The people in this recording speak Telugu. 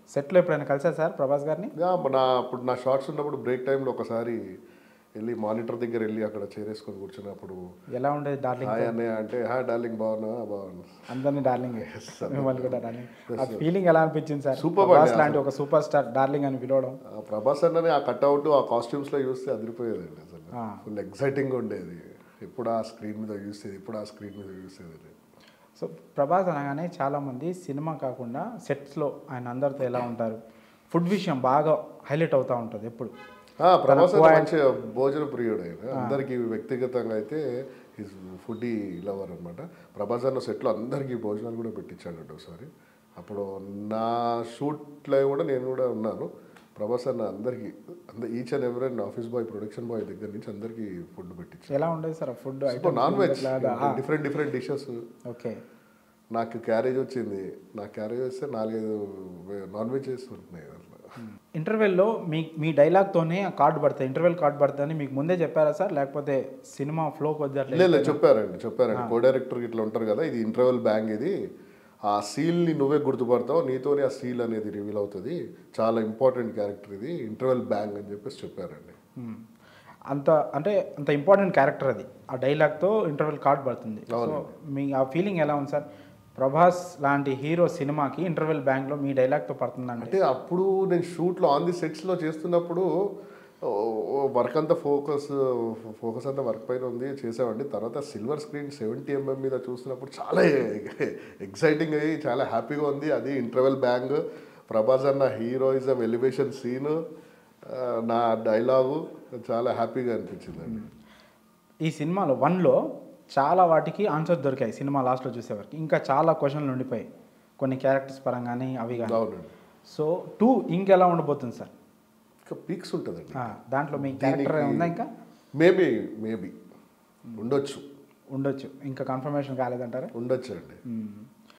సెట్లో ఎప్పుడైనా కలిసారు సార్ ప్రభాస్ గారిని యా, నా అప్పుడు నా షార్ట్స్ ఉన్నప్పుడు బ్రేక్ టైంలో ఒకసారి వెళ్ళి మానిటర్ దగ్గర వెళ్ళి అక్కడ చేరేసుకొని కూర్చున్నప్పుడు ఎలా ఉండేది డార్లింగ్ హాయ్ అన్నయ్య అంటే హా డార్లింగ్ బాగున్నా బాగున్నా అందరినీ డార్లింగ్ మిమ్మల్ని కూడా డార్లింగ్ ఆ ఫీలింగ్ ఎలా అనిపించింది సార్ Super ప్రభాస్ అండి, లాంటి ఒక సూపర్ స్టార్ డార్లింగ్ అని పిలవడం ఆ ప్రభాస్ అన్నని ఆ కట్అవుట్ ఆ కాస్ట్యూమ్స్లో చూస్తే అదిరిపోయేదండి అసలు ఆ. ఫుల్ ఎగ్జైటింగ్గా ఉండేది ఎప్పుడు ఆ స్క్రీన్ మీద చూసేది ఎప్పుడు ఆ స్క్రీన్ మీద చూసేది సో ప్రభాస్ అనగానే చాలామంది సినిమా కాకుండా సెట్స్లో ఆయన అందరితో ఎలా ఉంటారు ఫుడ్ విషయం బాగా హైలైట్ అవుతూ ఉంటుంది ఎప్పుడు ఆ, ప్రభాస్ అయితే మంచి భోజన ప్రియుడు ఆయన అందరికీ వ్యక్తిగతంగా అయితే హిజ్ ఫుడీ లవర్ అనమాట ప్రభాస్ అన్న సెట్లో అందరికీ భోజనాలు కూడా పెట్టించాడు ఒకసారి అప్పుడు నా షూట్లో కూడా నేను కూడా ఉన్నాను ప్రభాస్ అన్న అందరికీ అందరు each and every office boy production boy దగ్గర నుంచి అందరికీ ఫుడ్ పెట్టించాడు ఎలా ఉండేది sir food non veg different different dishes okay నాకు క్యారేజ్ వచ్చింది నాకు క్యారేజ్ వస్తే నాలుగైదు నాన్ వెజ్ ఉంటున్నాయి దాంట్లో ఇంటర్వెల్లో మీ మీ డైలాగ్తోనే కార్డు పడతాయి ఇంటర్వెల్ కార్డు పడుతుంది మీకు ముందే చెప్పారా సార్ లేకపోతే సినిమా ఫ్లో కొద్ది అట్లా లేదు లేదు, చెప్పారండి చెప్పారండి కో డైరెక్టర్ ఇట్లా ఉంటారు కదా ఇది ఇంటర్వెల్ బ్యాంగ్ ఇది ఆ సీల్ని నువ్వే గుర్తుపడతావు నీతోనే ఆ సీల్ అనేది రివీల్ అవుతుంది చాలా ఇంపార్టెంట్ క్యారెక్టర్ ఇది ఇంటర్వెల్ బ్యాంగ్ అని చెప్పేసి చెప్పారండి మ్మ్. అంత అంటే అంత ఇంపార్టెంట్ క్యారెక్టర్ అది ఆ డైలాగ్తో ఇంటర్వెల్ కార్డ్ పడుతుంది సో మీ ఆ ఫీలింగ్ ఎలా ఉంది సార్ ప్రభాస్ లాంటి హీరో సినిమాకి ఇంటర్వెల్ బ్యాంక్లో మీ డైలాగ్తో పడుతుందంటే అంటే అప్పుడు నేను షూట్లో ఆన్ ది సెట్స్లో చేస్తున్నప్పుడు వర్క్ అంతా ఫోకస్ ఫోకస్ అంతా వర్క్ పైన ఉంది చేసామండి తర్వాత సిల్వర్ స్క్రీన్ సెవెంటీ ఎంఎం మీద చూసినప్పుడు చాలా ఎక్సైటింగ్ అయ్యి చాలా హ్యాపీగా ఉంది అది ఇంటర్వెల్ బ్యాంగ్ ప్రభాస్ అన్న హీరోయిజం ఎలివేషన్ సీన్ నా డైలాగు చాలా హ్యాపీగా అనిపించిందండి ఈ సినిమాలో వన్లో చాలా వాటికి ఆన్సర్ దొరికాయి సినిమా లాస్ట్లో చూసేవారికి ఇంకా చాలా క్వశ్చన్లు ఉండిపోయాయి కొన్ని క్యారెక్టర్స్ పరంగానే అవి కానీ అవునండి సో టూ ఇంకెలా ఉండబోతుంది సార్ ఇంకా పీక్స్ ఉంటుందండి ఆ, దాంట్లో మీ క్యారెక్టర్ ఉందా ఇంకా మేబీ మేబీ ఉండొచ్చు ఉండొచ్చు ఇంకా కన్ఫర్మేషన్ కాలేదంటారా ఉండొచ్చు అండి మ్మ్.